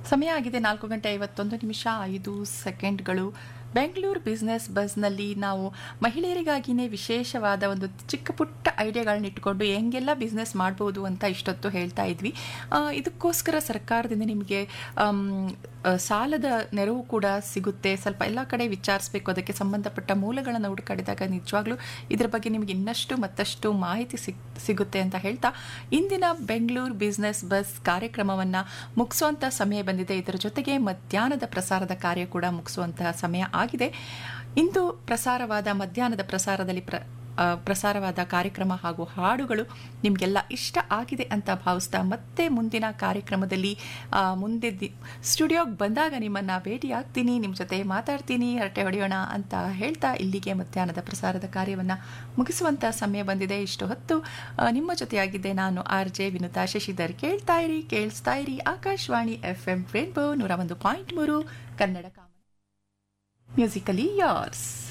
ಸಮಯ ಆಗಿದೆ ನಾಲ್ಕು ಗಂಟೆ ಐವತ್ತೊಂದು ನಿಮಿಷ ಐದು ಸೆಕೆಂಡ್ಗಳು ಬೆಂಗಳೂರು ಬಿಸ್ನೆಸ್ ಬಸ್ನಲ್ಲಿ ನಾವು ಮಹಿಳೆಯರಿಗಾಗಿಯೇ ವಿಶೇಷವಾದ ಒಂದು ಚಿಕ್ಕ ಪುಟ್ಟ ಐಡಿಯಾಗಳನ್ನ ಇಟ್ಕೊಂಡು ಹೆಂಗೆಲ್ಲ ಬಿಸ್ನೆಸ್ ಮಾಡ್ಬೋದು ಅಂತ ಇಷ್ಟೊತ್ತು ಹೇಳ್ತಾ ಇದ್ವಿ ಆ, ಇದಕ್ಕೋಸ್ಕರ ಸರ್ಕಾರದಿಂದ ನಿಮಗೆ ಆಮ್, ಆ, ಸಾಲದ ನೆರವು ಕೂಡ ಸಿಗುತ್ತೆ ಸ್ವಲ್ಪ ಎಲ್ಲ ಕಡೆ ವಿಚಾರಿಸಬೇಕು ಅದಕ್ಕೆ ಸಂಬಂಧಪಟ್ಟ ಮೂಲಗಳನ್ನು ಹುಡುಕಾಡಿದಾಗ ನಿಜವಾಗ್ಲೂ ಇದ್ರ ಬಗ್ಗೆ ನಿಮಗೆ ಇನ್ನಷ್ಟು ಮತ್ತಷ್ಟು ಮಾಹಿತಿ ಸಿಗ್ ಸಿಗುತ್ತೆ ಅಂತ ಹೇಳ್ತಾ ಇಂದಿನ ಬೆಂಗಳೂರು ಬಿಸ್ನೆಸ್ ಬಸ್ ಕಾರ್ಯಕ್ರಮವನ್ನು ಮುಗಿಸುವಂಥ ಸಮಯ ಬಂದಿದೆ ಇದರ ಜೊತೆಗೆ ಮಧ್ಯಾಹ್ನದ ಪ್ರಸಾರದ ಕಾರ್ಯ ಕೂಡ ಮುಗಿಸುವಂತಹ ಸಮಯ ಆಗಿದೆ ಇಂದು ಪ್ರಸಾರವಾದ ಮಧ್ಯಾಹ್ನದ ಪ್ರಸಾರದಲ್ಲಿ ಪ್ರ ಆ, ಪ್ರಸಾರವಾದ ಕಾರ್ಯಕ್ರಮ ಹಾಗೂ ಹಾಡುಗಳು ನಿಮಗೆಲ್ಲ ಇಷ್ಟ ಆಗಿದೆ ಅಂತ ಭಾವಿಸ್ತಾ ಮತ್ತೆ ಮುಂದಿನ ಕಾರ್ಯಕ್ರಮದಲ್ಲಿ ಆ, ಮುಂದೆ ದಿ ಸ್ಟುಡಿಯೋಗೆ ಬಂದಾಗ ನಿಮ್ಮನ್ನು ಭೇಟಿ ಆಗ್ತೀನಿ ನಿಮ್ಮ ಜೊತೆ ಮಾತಾಡ್ತೀನಿ ಹರಟೆ ಹೊಡೆಯೋಣ ಅಂತ ಹೇಳ್ತಾ ಇಲ್ಲಿಗೆ ಮಧ್ಯಾಹ್ನದ ಪ್ರಸಾರದ ಕಾರ್ಯವನ್ನು ಮುಗಿಸುವಂಥ ಸಮಯ ಬಂದಿದೆ ಇಷ್ಟು ಹೊತ್ತು ಆ, ನಿಮ್ಮ ಜೊತೆಯಾಗಿದ್ದೆ ನಾನು ಆರ್ ಜೆ ವಿನುತಾ ಶಶಿಧರ್ ಕೇಳ್ತಾ ಇರಿ ಕೇಳಿಸ್ತಾ ಇರಿ ಆಕಾಶವಾಣಿ ಎಫ್ ಎಂ ರೇನ್ಬೋ ನೂರ ಒಂದು ಪಾಯಿಂಟ್ ಮೂರು ಕನ್ನಡ ಕಾಮ ಮ್ಯೂಸಿಕಲಿ ಯಾರ್ಸ್